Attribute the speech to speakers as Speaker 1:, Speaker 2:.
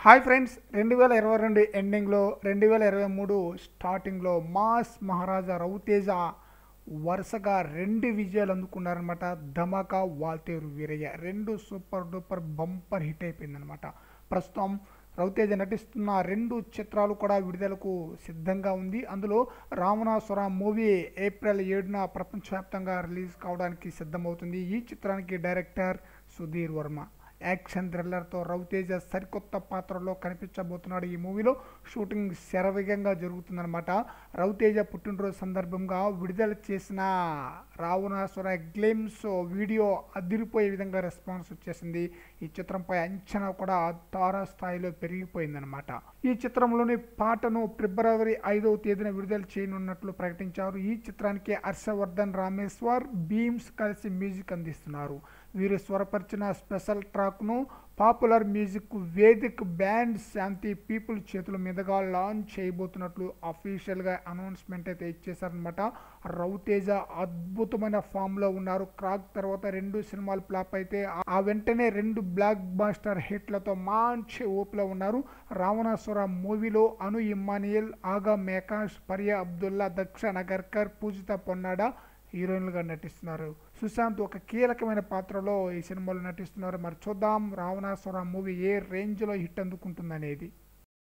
Speaker 1: hi friends రెండు వేల ఇరవై రెండు ఎండింగ్లో రెండు వేల ఇరవై మూడు స్టార్టింగ్లో మాస్ మహారాజా రవితేజ వరుసగా రెండు విజయాలు అందుకున్నారనమాట ధమాకా వాల్తేరు వీరయ్య రెండు సూపర్ డూపర్ బంపర్ హిట్ అయిపోయిందనమాట ప్రస్తుతం రవితేజ నటిస్తున్న రెండు చిత్రాలు కూడా విడుదలకు సిద్ధంగా ఉంది అందులో రావణాసుర మూవీ ఏప్రిల్ ఏడున ప్రపంచవ్యాప్తంగా రిలీజ్ కావడానికి సిద్ధమవుతుంది ఈ చిత్రానికి డైరెక్టర్ సుధీర్ వర్మ యాక్షన్ థ్రిల్లర్తో రవితేజ సరికొత్త పాత్రలో కనిపించబోతున్నాడు ఈ మూవీలో షూటింగ్ శరవేగంగా జరుగుతుందన్నమాట రవితేజ పుట్టినరోజు సందర్భంగా విడుదల చేసిన రావణాసుర గ్లిమ్స్ వీడియో అదిరిపోయే విధంగా రెస్పాన్స్ వచ్చేసింది ఈ చిత్రంపై అంచనా కూడా తారా స్థాయిలో పెరిగిపోయిందనమాట ఈ చిత్రంలోని పాటను ఫిబ్రవరి ఐదవ తేదీన విడుదల చేయనున్నట్లు ప్రకటించారు ఈ చిత్రానికి హర్షవర్ధన్ రామేశ్వర్ బీమ్స్ కలిసి మ్యూజిక్ అందిస్తున్నారు వీరు స్వరపరిచిన స్పెషల్ ట్రాక్ను popular music Vedic band Shanti people చేతుల మీదుగా లాంచ్ చేయబోతున్నట్లు అఫీషియల్గా అనౌన్స్మెంట్ అయితే ఇచ్చేశారనమాట రవితేజ అద్భుతమైన ఫామ్లో ఉన్నారు క్రాక్ తర్వాత రెండు సినిమాలు ఫ్లాప్ అయితే ఆ వెంటనే రెండు బ్లాక్ బాస్టర్ హిట్లతో మంచి ఊపులో ఉన్నారు రావణాసుర మూవీలో అను ఇమ్మానియల్ ఆగా మేకాష్ పరియా అబ్దుల్లా దక్ష నగర్కర్ పూజిత పొన్నాడా హీరోయిన్లుగా నటిస్తున్నారు సుశాంత్ ఒక కీలకమైన పాత్రలో ఈ సినిమాలో నటిస్తున్నారు మరి చూద్దాం రావణాసుర మూవీ ఏ రేంజ్లో హిట్ అందుకుంటుందనేది